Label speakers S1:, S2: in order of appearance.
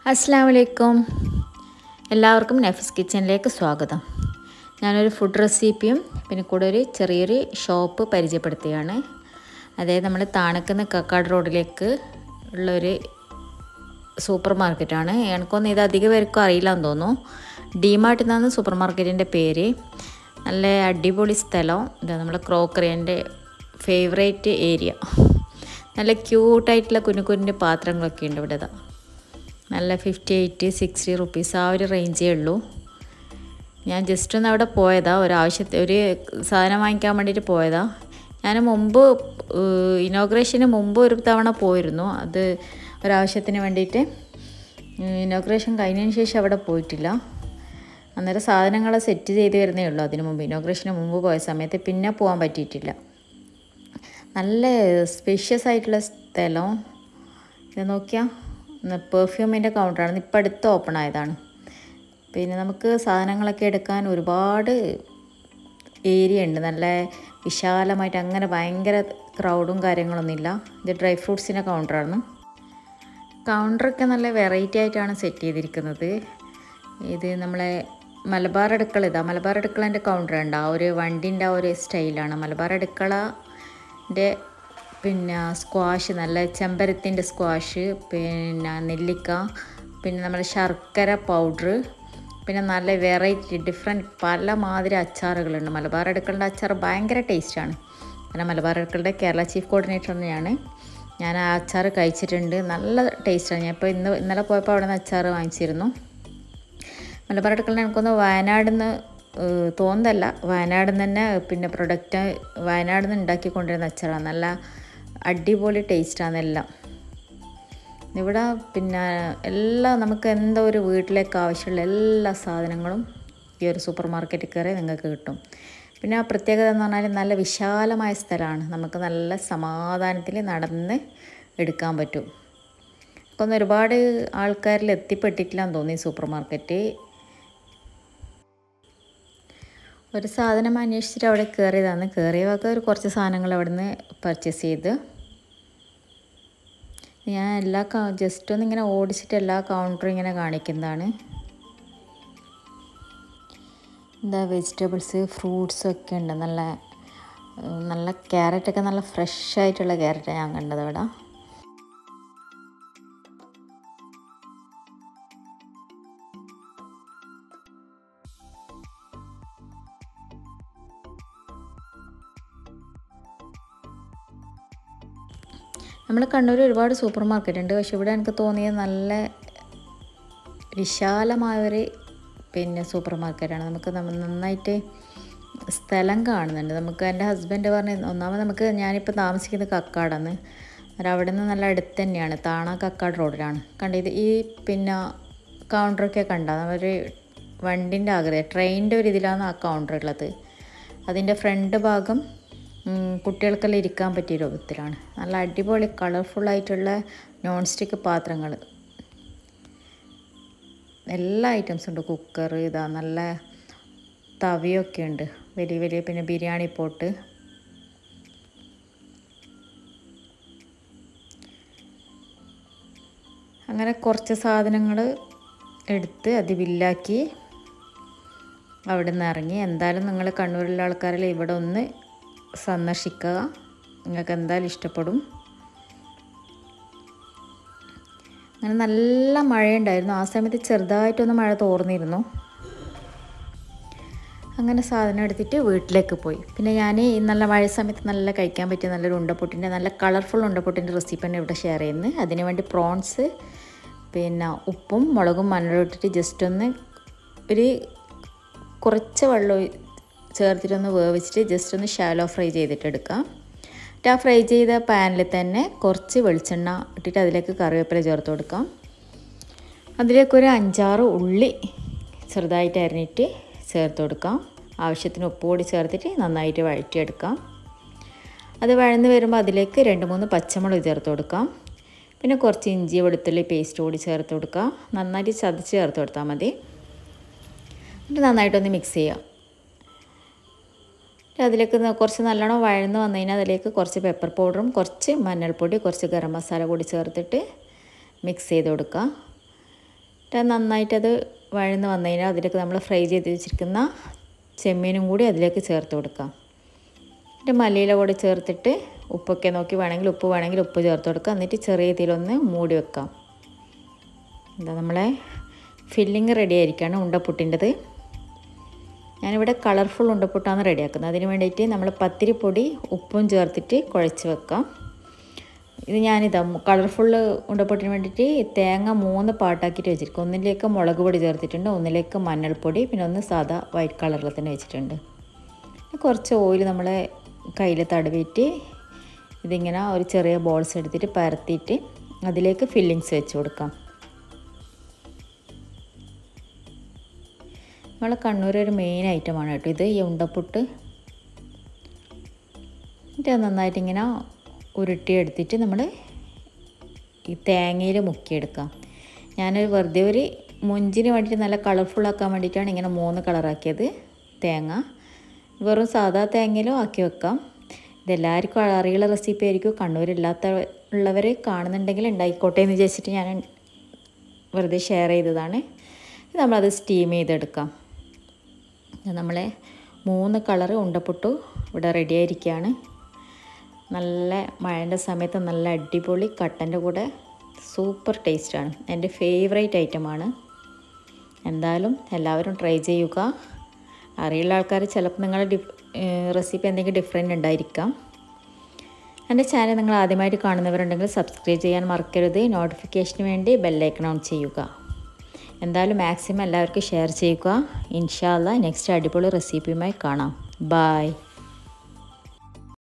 S1: അസ്സാം വലൈക്കും എല്ലാവർക്കും നഫീസ് കിച്ചണിലേക്ക് സ്വാഗതം ഞാനൊരു ഫുഡ് റെസിപ്പിയും പിന്നെ കൂടെ ഒരു ചെറിയൊരു ഷോപ്പ് പരിചയപ്പെടുത്തുകയാണ് അതായത് നമ്മൾ താണക്കുന്ന കക്കാട് റോഡിലേക്ക് ഉള്ളൊരു സൂപ്പർ മാർക്കറ്റാണ് എനിക്കൊന്നും ഇത് അധികം പേർക്കും അറിയില്ലെന്ന് തോന്നുന്നു ഡിമാർട്ട് എന്നാണ് സൂപ്പർ മാർക്കറ്റിൻ്റെ പേര് നല്ല അടിപൊളി സ്ഥലം ഇതാ നമ്മുടെ ക്രോക്കറിൻ്റെ ഫേവറേറ്റ് ഏരിയ നല്ല ക്യൂട്ടായിട്ടുള്ള കുഞ്ഞു കുഞ്ഞു പാത്രങ്ങളൊക്കെ ഉണ്ട് ഇവിടെ ഇതാ നല്ല ഫിഫ്റ്റി എയ്റ്റ് സിക്സ്റ്റി റുപ്പീസ് ആ ഒരു റേഞ്ചേ ഉള്ളൂ ഞാൻ ജസ്റ്റ് ഒന്ന് അവിടെ പോയതാ ഒരാവശ്യത്തെ ഒരു സാധനം വാങ്ങിക്കാൻ വേണ്ടിയിട്ട് പോയതാ ഞാൻ മുമ്പ് ഇനോഗ്രേഷന് മുമ്പ് ഒരു തവണ പോയിരുന്നു അത് ഒരാവശ്യത്തിന് വേണ്ടിയിട്ട് ഇനോഗ്രേഷൻ കഴിഞ്ഞതിന് ശേഷം അവിടെ പോയിട്ടില്ല അന്നേരം സാധനങ്ങൾ സെറ്റ് ചെയ്ത് വരുന്നേ ഉള്ളൂ അതിന് മുമ്പ് ഇനോഗ്രേഷന് മുമ്പ് പോയ സമയത്ത് പിന്നെ പോകാൻ പറ്റിയിട്ടില്ല നല്ല സ്പേഷ്യസ് ആയിട്ടുള്ള സ്ഥലം ഇത് നോക്കിയാൽ പെർഫ്യൂമിൻ്റെ കൗണ്ടറാണ് ഇപ്പം അടുത്ത് ഓപ്പൺ ആയതാണ് പിന്നെ നമുക്ക് സാധനങ്ങളൊക്കെ എടുക്കാൻ ഒരുപാട് ഏരിയ ഉണ്ട് നല്ല വിശാലമായിട്ട് അങ്ങനെ ഭയങ്കര ക്രൗഡും കാര്യങ്ങളൊന്നുമില്ല ഇത് ഡ്രൈ ഫ്രൂട്ട്സിൻ്റെ കൗണ്ടറാണ് കൗണ്ടറൊക്കെ നല്ല വെറൈറ്റി ആയിട്ടാണ് സെറ്റ് ചെയ്തിരിക്കുന്നത് ഇത് നമ്മളെ മലബാർ അടുക്കള ഇതാ മലബാർ അടുക്കളൻ്റെ കൗണ്ടർ ഉണ്ട് ആ ഒരു വണ്ടിൻ്റെ ആ ഒരു സ്റ്റൈലാണ് മലബാർ അടുക്കളൻ്റെ പിന്നെ സ്ക്വാഷ് നല്ല ചെമ്പരത്തിൻ്റെ സ്ക്വാഷ് പിന്നെ നെല്ലിക്ക പിന്നെ നമ്മുടെ ശർക്കര പൗഡർ പിന്നെ നല്ല വെറൈറ്റി ഡിഫറെൻറ്റ് പല മാതിരി അച്ചാറുകളുണ്ട് മലബാർ അടുക്കളുടെ അച്ചാർ ഭയങ്കര ടേസ്റ്റാണ് കാരണം മലബാർ അടുക്കളുടെ കേരള ചീഫ് കോർഡിനേറ്റർ തന്നെയാണ് ഞാൻ ആ അച്ചാർ കഴിച്ചിട്ടുണ്ട് നല്ല ടേസ്റ്റാണ് ഞാൻ ഇപ്പോൾ ഇന്ന് ഇന്നലെ പോയപ്പോൾ അവിടെ നിന്ന് അച്ചാർ വാങ്ങിച്ചിരുന്നു മലബാർ അടുക്കളുടെ എനിക്കൊന്ന് വയനാട് നിന്ന് തോന്നുന്നതല്ല വയനാട് നിന്ന് തന്നെ പിന്നെ പ്രൊഡക്റ്റ് വയനാട് നിന്ന് ഉണ്ടാക്കി കൊണ്ടുവരുന്ന അച്ചാറാണ് നല്ല അടിപൊളി ടേസ്റ്റാണ് എല്ലാം ഇവിടെ പിന്നെ എല്ലാം നമുക്ക് എന്താ ഒരു വീട്ടിലേക്ക് ആവശ്യമുള്ള എല്ലാ സാധനങ്ങളും ഈ ഒരു സൂപ്പർ മാർക്കറ്റിൽ കയറി നിങ്ങൾക്ക് കിട്ടും പിന്നെ ആ പ്രത്യേകത എന്ന് പറഞ്ഞാൽ നല്ല വിശാലമായ സ്ഥലമാണ് നമുക്ക് നല്ല സമാധാനത്തിൽ നടന്ന് എടുക്കാൻ പറ്റും ഒന്ന് ഒരുപാട് ആൾക്കാരിൽ എത്തിപ്പെട്ടിട്ടില്ലാന്ന് തോന്നി സൂപ്പർ മാർക്കറ്റ് ഒരു സാധനം അന്വേഷിച്ചിട്ട് അവിടെ കയറിയതാണ് കയറിയവർക്ക് ഒരു കുറച്ച് സാധനങ്ങൾ അവിടെ നിന്ന് പർച്ചേസ് ചെയ്ത് ഞാൻ എല്ലാ ജസ്റ്റ് ഒന്ന് ഇങ്ങനെ ഓടിച്ചിട്ട് എല്ലാ കൗണ്ടറും ഇങ്ങനെ കാണിക്കുന്നതാണ് എന്താ വെജിറ്റബിൾസ് ഫ്രൂട്ട്സ് ഒക്കെ ഉണ്ട് നല്ല നല്ല ക്യാരറ്റൊക്കെ നല്ല ഫ്രഷ് ആയിട്ടുള്ള ക്യാരറ്റാണ് ഞാൻ കണ്ടത് അവിടെ നമ്മൾ കണ്ണൂർ ഒരുപാട് സൂപ്പർ മാർക്കറ്റ് ഉണ്ട് പക്ഷെ ഇവിടെ എനിക്ക് തോന്നിയത് നല്ല വിശാലമായൊരു പിന്നെ സൂപ്പർ മാർക്കറ്റാണ് നമുക്ക് നന്നായിട്ട് സ്ഥലം കാണുന്നുണ്ട് നമുക്ക് എൻ്റെ ഹസ്ബൻഡ് പറഞ്ഞ് ഒന്നാമത് നമുക്ക് ഞാനിപ്പോൾ താമസിക്കുന്നത് കക്കാടാണ് അവിടെ നിന്ന് നല്ല അടുത്ത് തന്നെയാണ് താണ കക്കാട് റോഡിലാണ് കണ്ടത് ഈ പിന്നെ കൗണ്ടറൊക്കെ കണ്ട ഒരു വണ്ടിൻ്റെ ആകൃതി ട്രെയിനിൻ്റെ ഒരു ഇതിലാണ് ആ കൗണ്ടർ ഉള്ളത് അതിൻ്റെ ഫ്രണ്ട് ഭാഗം കുട്ടികൾക്കെല്ലാം ഇരിക്കാൻ പറ്റിയ രൂപത്തിലാണ് നല്ല അടിപൊളി കളർഫുള്ളായിട്ടുള്ള നോൺ സ്റ്റിക്ക് പാത്രങ്ങൾ എല്ലാ ഐറ്റംസും ഉണ്ട് കുക്കർ ഇതാ നല്ല തവിയൊക്കെ ഉണ്ട് വലിയ വലിയ പിന്നെ ബിരിയാണി പോട്ട് അങ്ങനെ കുറച്ച് സാധനങ്ങൾ എടുത്ത് അത് ബില്ലാക്കി അവിടെ നിന്ന് ഇറങ്ങി എന്തായാലും നിങ്ങൾ കണ്ണൂരിലെ ആൾക്കാരിൽ ഇവിടെ ഒന്ന് സന്ദർശിക്കുക നിങ്ങൾക്ക് എന്തായാലും ഇഷ്ടപ്പെടും അങ്ങനെ നല്ല മഴയുണ്ടായിരുന്നു ആ സമയത്ത് ചെറുതായിട്ടൊന്ന് മഴ തോർന്നിരുന്നു അങ്ങനെ സാധനം എടുത്തിട്ട് വീട്ടിലേക്ക് പോയി പിന്നെ ഞാൻ ഈ നല്ല മഴ സമയത്ത് നല്ല കഴിക്കാൻ പറ്റിയ നല്ലൊരു ഉണ്ടപ്പൊട്ടിൻ്റെ നല്ല കളർഫുൾ ഉണ്ടപ്പൊട്ടിൻ്റെ റെസിപ്പിയാണ് ഇവിടെ ഷെയർ ചെയ്യുന്നത് അതിന് വേണ്ടി പ്രോൺസ് പിന്നെ ഉപ്പും മുളകും മഞ്ഞളും ഇട്ടിട്ട് ജസ്റ്റ് ഒന്ന് ഒരു കുറച്ച് വെള്ളം ചേർത്തിട്ടൊന്ന് വേവിച്ചിട്ട് ജസ്റ്റ് ഒന്ന് ഷാലോ ഫ്രൈ ചെയ്തിട്ട് എടുക്കാം എന്നിട്ട് ആ ഫ്രൈ ചെയ്ത പാനിൽ തന്നെ കുറച്ച് വെളിച്ചെണ്ണ ഇട്ടിട്ട് അതിലേക്ക് കറിവേപ്പില ചേർത്ത് കൊടുക്കാം അതിലേക്ക് ഒരു അഞ്ചാറ് ഉള്ളി ചെറുതായിട്ട് അരിഞ്ഞിട്ട് ചേർത്ത് കൊടുക്കാം ആവശ്യത്തിന് ഉപ്പ് കൂടി ചേർത്തിട്ട് നന്നായിട്ട് വഴറ്റിയെടുക്കാം അത് വഴന്ന് വരുമ്പോൾ അതിലേക്ക് രണ്ട് മൂന്ന് പച്ചമുളക് ചേർത്ത് കൊടുക്കാം പിന്നെ കുറച്ച് ഇഞ്ചി വെളുത്തുള്ളി പേസ്റ്റ് കൂടി ചേർത്ത് കൊടുക്കാം നന്നായിട്ട് ചതച്ച് ചേർത്ത് കൊടുത്താൽ മതി എന്നിട്ട് നന്നായിട്ടൊന്ന് മിക്സ് ചെയ്യാം അതിലേക്ക് കുറച്ച് നല്ലോണം വഴന്ന് വന്നു കഴിഞ്ഞാൽ അതിലേക്ക് കുറച്ച് പെപ്പർ പൗഡറും കുറച്ച് മഞ്ഞൾപ്പൊടി കുറച്ച് ഗരം മസാല കൂടി ചേർത്തിട്ട് മിക്സ് ചെയ്ത് കൊടുക്കുക എന്നിട്ട് നന്നായിട്ടത് വഴന്ന് വന്നു കഴിഞ്ഞാൽ അതിലേക്ക് നമ്മൾ ഫ്രൈ ചെയ്ത് വെച്ചിരിക്കുന്ന ചെമ്മീനും കൂടി അതിലേക്ക് ചേർത്ത് കൊടുക്കാം എന്നിട്ട് മല്ലിയില കൂടി ചേർത്തിട്ട് ഉപ്പൊക്കെ നോക്കി വേണമെങ്കിൽ ഉപ്പ് വേണമെങ്കിൽ ഉപ്പ് ചേർത്ത് കൊടുക്കാം എന്നിട്ട് ചെറിയ തീയിലൊന്ന് മൂടി വെക്കാം എന്താ നമ്മളെ ഫില്ലിങ് റെഡി ആയിരിക്കുകയാണ് ഉണ്ടപ്പുട്ടിൻ്റെത് ഞാനിവിടെ കളർഫുൾ ഉണ്ടപ്പുട്ടാണ് റെഡിയാക്കുന്നത് അതിന് വേണ്ടിയിട്ട് നമ്മൾ പത്തിരിപ്പൊടി ഉപ്പും ചേർത്തിട്ട് കുഴച്ച് വെക്കാം ഇത് ഞാനിതാ കളർഫുൾ ഉണ്ടപ്പൊട്ടിന് വേണ്ടിയിട്ട് തേങ്ങ മൂന്ന് പാട്ടാക്കിയിട്ട് വെച്ചിരിക്കും ഒന്നിലേക്ക് മുളക് പൊടി ചേർത്തിട്ടുണ്ട് ഒന്നിലേക്ക് മഞ്ഞൾപ്പൊടി പിന്നെ ഒന്ന് സാധാ വൈറ്റ് കളറിൽ തന്നെ വെച്ചിട്ടുണ്ട് കുറച്ച് ഓയിൽ നമ്മൾ കയ്യിൽ തടവിയിട്ട് ഇതിങ്ങനെ ഒരു ചെറിയ ബോൾസ് എടുത്തിട്ട് പരത്തിയിട്ട് അതിലേക്ക് ഫില്ലിങ്സ് വെച്ച് കൊടുക്കാം നമ്മളെ കണ്ണൂർ ഒരു മെയിൻ ഐറ്റമാണ് കേട്ടോ ഇത് ഈ ഉണ്ടപ്പുട്ട് എന്നിട്ട് നന്നായിട്ട് ഇങ്ങനെ ഉരുട്ടിയെടുത്തിട്ട് നമ്മൾ ഈ തേങ്ങയിൽ മുക്കിയെടുക്കാം ഞാനൊരു വെറുതെ ഒരു മുഞ്ചിന് വേണ്ടിയിട്ട് നല്ല കളർഫുൾ ആക്കാൻ വേണ്ടിയിട്ടാണ് ഇങ്ങനെ മൂന്ന് കളറാക്കിയത് തേങ്ങ വെറും സാധാ തേങ്ങയിലും ആക്കി വെക്കാം ഇതെല്ലാവർക്കും അറിയുള്ള റെസിപ്പി ആയിരിക്കും കണ്ണൂരില്ലാത്ത ഉള്ളവർ കാണുന്നുണ്ടെങ്കിൽ ഉണ്ടായിക്കോട്ടെ എന്ന് വിചാരിച്ചിട്ട് ഞാൻ വെറുതെ ഷെയർ ചെയ്തതാണ് നമ്മളത് സ്റ്റീം ചെയ്തെടുക്കാം നമ്മളെ മൂന്ന് കളറ് ഉണ്ടപ്പുട്ടു ഇവിടെ റെഡി ആയിരിക്കുകയാണ് നല്ല മഴൻ്റെ സമയത്ത് നല്ല അടിപൊളി കട്ടൻ്റെ കൂടെ സൂപ്പർ ടേസ്റ്റാണ് എൻ്റെ ഫേവറേറ്റ് ഐറ്റമാണ് എന്തായാലും എല്ലാവരും ട്രൈ ചെയ്യുക അറിയുള്ള ആൾക്കാർ ചിലപ്പോൾ നിങ്ങളുടെ ഡിഫ് റെസിപ്പി എന്തെങ്കിലും ഡിഫറെൻ്റ് ഉണ്ടായിരിക്കാം എൻ്റെ ചാനൽ നിങ്ങൾ ആദ്യമായിട്ട് കാണുന്നവരുണ്ടെങ്കിൽ സബ്സ്ക്രൈബ് ചെയ്യാൻ മറക്കരുത് നോട്ടിഫിക്കേഷന് വേണ്ടി ബെല്ലൈക്കൺ ഓൺ ചെയ്യുക എന്തായാലും മാക്സിമം എല്ലാവർക്കും ഷെയർ ചെയ്യുക ഇൻഷാല്ല നെക്സ്റ്റ് അടിപൊളി റെസിപ്പിയുമായി കാണാം ബായ്